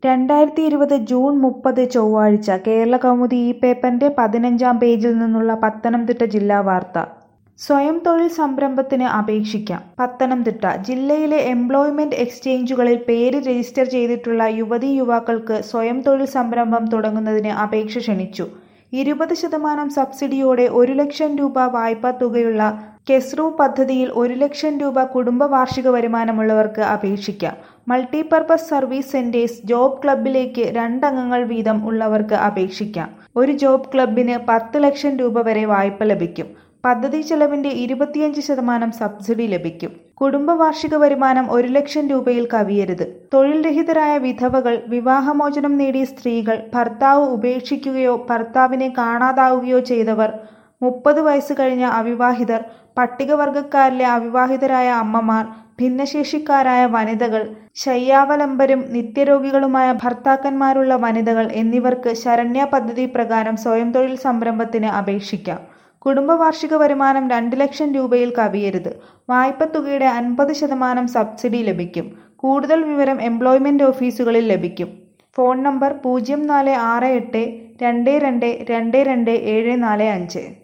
രണ്ടായിരത്തി ഇരുപത് ജൂൺ മുപ്പത് ചൊവ്വാഴ്ച കേരളകൗമുദി ഈ പേപ്പറിന്റെ പതിനഞ്ചാം പേജിൽ നിന്നുള്ള പത്തനംതിട്ട ജില്ലാ വാർത്ത സ്വയം തൊഴിൽ സംരംഭത്തിന് അപേക്ഷിക്കാം പത്തനംതിട്ട ജില്ലയിലെ എംപ്ലോയ്മെന്റ് എക്സ്ചേഞ്ചുകളിൽ പേര് രജിസ്റ്റർ ചെയ്തിട്ടുള്ള യുവതീ യുവാക്കൾക്ക് സ്വയം തൊഴിൽ സംരംഭം തുടങ്ങുന്നതിന് അപേക്ഷ ക്ഷണിച്ചു ഇരുപത് ശതമാനം സബ്സിഡിയോടെ ഒരു ലക്ഷം രൂപ വായ്പാ തുകയുള്ള കെസ്റു പദ്ധതിയിൽ ഒരു ലക്ഷം രൂപ കുടുംബ വാർഷിക വരുമാനമുള്ളവർക്ക് അപേക്ഷിക്കാം മൾട്ടിപർപ്പസ് സർവീസ് സെന്റേഴ്സ് ജോബ് ക്ലബിലേക്ക് രണ്ടംഗങ്ങൾ വീതം ഉള്ളവർക്ക് അപേക്ഷിക്കാം ഒരു ജോബ് ക്ലബിന് പത്ത് ലക്ഷം രൂപ വരെ വായ്പ ലഭിക്കും പദ്ധതി ചെലവിന്റെ ഇരുപത്തിയഞ്ച് ശതമാനം സബ്സിഡി ലഭിക്കും കുടുംബ വാർഷിക വരുമാനം ഒരു ലക്ഷം രൂപയിൽ കവിയരുത് തൊഴിൽ രഹിതരായ വിധവകൾ വിവാഹമോചനം നേടിയ സ്ത്രീകൾ ഭർത്താവ് ഉപേക്ഷിക്കുകയോ ഭർത്താവിനെ കാണാതാവുകയോ ചെയ്തവർ മുപ്പത് വയസ്സ് കഴിഞ്ഞ അവിവാഹിതർ പട്ടികവർഗക്കാരിലെ അവിവാഹിതരായ അമ്മമാർ ഭിന്നശേഷിക്കാരായ വനിതകൾ ശയ്യാവലംബരും നിത്യരോഗികളുമായ ഭർത്താക്കന്മാരുള്ള വനിതകൾ എന്നിവർക്ക് ശരണ്യ പദ്ധതി പ്രകാരം സ്വയം തൊഴിൽ സംരംഭത്തിന് അപേക്ഷിക്കാം കുടുംബ വാർഷിക വരുമാനം രണ്ട് ലക്ഷം രൂപയിൽ കവിയരുത് വായ്പ തുകയുടെ അൻപത് ശതമാനം സബ്സിഡി ലഭിക്കും കൂടുതൽ വിവരം എംപ്ലോയ്മെന്റ് ഓഫീസുകളിൽ ലഭിക്കും ഫോൺ നമ്പർ പൂജ്യം നാല് ആറ് എട്ട് രണ്ട് രണ്ട് രണ്ട് രണ്ട് ഏഴ് നാല് അഞ്ച്